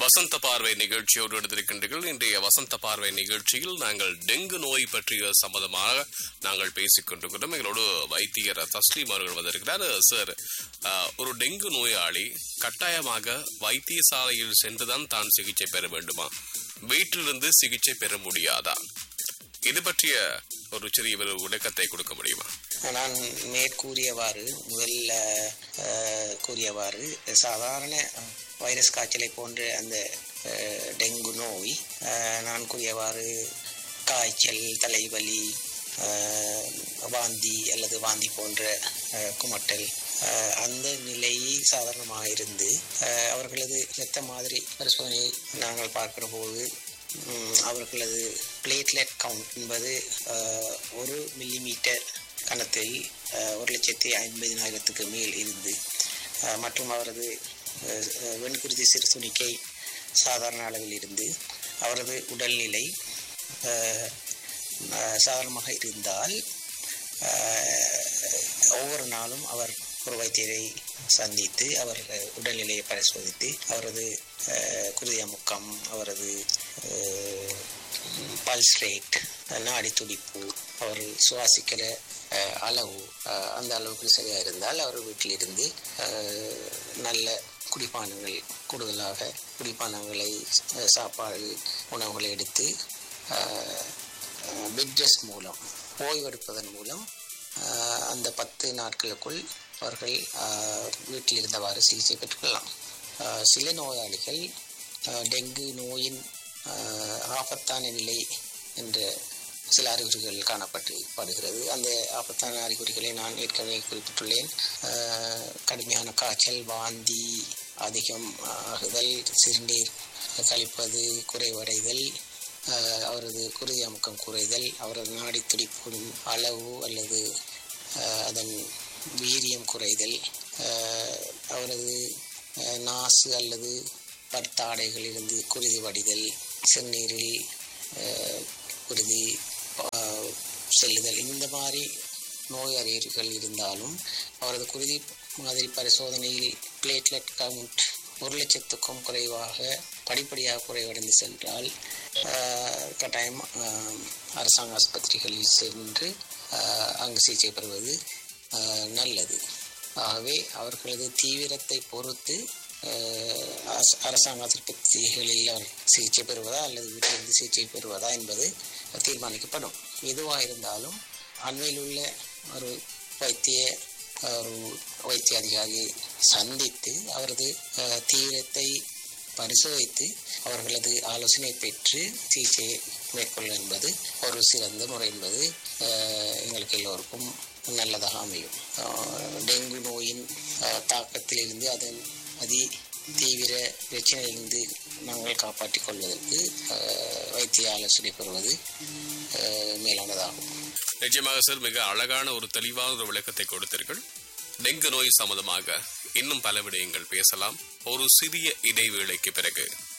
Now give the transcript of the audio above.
வசந்த பார்வை நிகழ்ச்சியோடு எடுத்திருக்கின்றீர்கள் இன்றைய வசந்த பார்வை நிகழ்ச்சியில் நாங்கள் டெங்கு நோய் பற்றிய சம்பந்தமாக நாங்கள் பேசிக் கொண்டிருக்கிறோம் எங்களோடு வைத்தியர் தஸ்லீம் அவர்கள் வந்திருக்கிறார் சார் ஆஹ், ஒரு டெங்கு நோயாளி கட்டாயமாக வைத்தியசாலையில் சென்றுதான் தான் சிகிச்சை பெற வேண்டுமா வீட்டிலிருந்து சிகிச்சை பெற முடியாதா இது பற்றிய ஒரு சிறிய ஒரு விளக்கத்தை கொடுக்க முடியுமா நான் மேற்கூறியவாறு முதல்ல அஹ், கூறியவாறு சாதாரண வைரஸ் காய்ச்சலை போன்ற அந்த அஹ், டெங்கு நோய் அஹ், நான் கூறியவாறு காய்ச்சல் தலைவலி அஹ், வாந்தி அல்லது வாந்தி போன்ற அஹ், குமட்டல் அஹ், அந்த நிலை சாதாரணமாக இருந்து அஹ், அவர்களது இரத்த மாதிரி பரிசோதனையை நாங்கள் பார்க்கிற போது ம், அவர்களது பிளேட்லெட் கவுண்ட் என்பது அஹ், ஒரு மில்லிமீட்டர் கணத்தில் அஹ், ஒரு லட்சத்தி ஐம்பதினாயிரத்துக்கு மேல் இருந்து அஹ், மற்றும் அவரது அஹ், அஹ், வெண்குருதி சிறு துணிக்கை சாதாரண அளவில் இருந்து அவரது உடல்நிலை அஹ், அஹ், சாதாரணமாக இருந்தால் அஹ், ஒவ்வொரு நாளும் அவர் ஒரு வைத்தியரை சந்தித்து அவர் அஹ், உடல்நிலையை பரிசோதித்து அவரது அஹ், குருதி அமுக்கம் அவரது பல்ஸ் ரேட் நாடி துடிப்பு அவர் சுவாசிக்கிற அஹ், அளவு அஹ், அந்த அளவுக்கு சரியாக இருந்தால் அவர் வீட்டிலிருந்து அஹ், நல்ல குடிப்பானங்கள் கூடுதலாக குடிப்பானங்களை அஹ், சாப்பாடு உணவுகளை எடுத்து பெட் ரெஸ்ட் மூலம் ஓய்வெடுப்பதன் மூலம் ஆஹ், அந்த பத்து நாட்களுக்குள் அவர்கள் ஆஹ், வீட்டில் இருந்தவாறு சிகிச்சை பெற்றுக்கொள்ளலாம் ஆஹ், சில நோயாளிகள் ஆஹ், டெங்கு நோயின் ஆஹ், ஆபத்தான நிலை என்ற சில அறிகுறிகள் காணப்பட்டு படுகிறது அந்த ஆபத்தான அறிகுறிகளை நான் ஏற்கனவே குறிப்பிட்டுள்ளேன் ஆஹ், கடுமையான காய்ச்சல் வாந்தி அதிகம் ஆகுதல் சிறுநீர் கழிப்பது குறைவடைதல் ஆஹ் அவரது குருதி அமுக்கம் குறைதல் அவரது நாடி துடிப்பின் அளவு அல்லது ஆஹ் அதன் வீரியம் குறைதல் ஆஹ் அவரது ஆஹ் நாசு அல்லது பர்த்தாடைகளிலிருந்து குருதி வடிதல் சிறுநீரில் ஆஹ் குருதி ஆஹ் செல்லுதல் இந்த மாதிரி நோய் அறிகுறிகள் இருந்தாலும் அவரது குருதி மாதிரி பரிசோதனையில் பிளேட்லெட் கவுண்ட் ஒரு லட்சத்துக்கும் குறைவாக படிப்படியாக குறைவடைந்து சென்றால் ஆஹ், கட்டாயம் ஆஹ், அரசாங்க ஆஸ்பத்திரிகளில் சென்று ஆஹ், அங்கு சிகிச்சை பெறுவது ஆஹ், நல்லது ஆகவே அவர்களது தீவிரத்தை பொறுத்து ஆஹ், அரச- அரசாங்க ஆஸ்பத்திரிகளில் அவர் சிகிச்சை பெறுவதா அல்லது வீட்டிலிருந்து சிகிச்சை பெறுவதா என்பது தீர்மானிக்கப்படும் எதுவாக இருந்தாலும் அண்மையில் உள்ள ஒரு வைத்திய ஒரு வைத்திய அதிகாரியை சந்தித்து அவரது அஹ், தீவிரத்தை பரிசோதித்து அவர்களது ஆலோசனை பெற்று சிகிச்சையை மேற்கொள்ள என்பது ஒரு சிறந்த முறை என்பது அஹ், எங்களுக்கு எல்லோருக்கும் நல்லதாக அமையும் அஹ், டெங்கு நோயின் அஹ், தாக்கத்திலிருந்து அதன் அதி தீவிர பிரச்சனையிலிருந்து நாங்கள் காப்பாற்றிக் கொள்வதற்கு அஹ், வைத்திய ஆலோசனை பெறுவது அஹ், மேலானதாகும் நிச்சயமாக சார் மிக அழகான ஒரு தெளிவான ஒரு விளக்கத்தை கொடுத்தீர்கள் டெங்கு நோய் சம்பந்தமாக இன்னும் பல விடயங்கள் பேசலாம் ஒரு சிறிய இடைவேளைக்கு பிறகு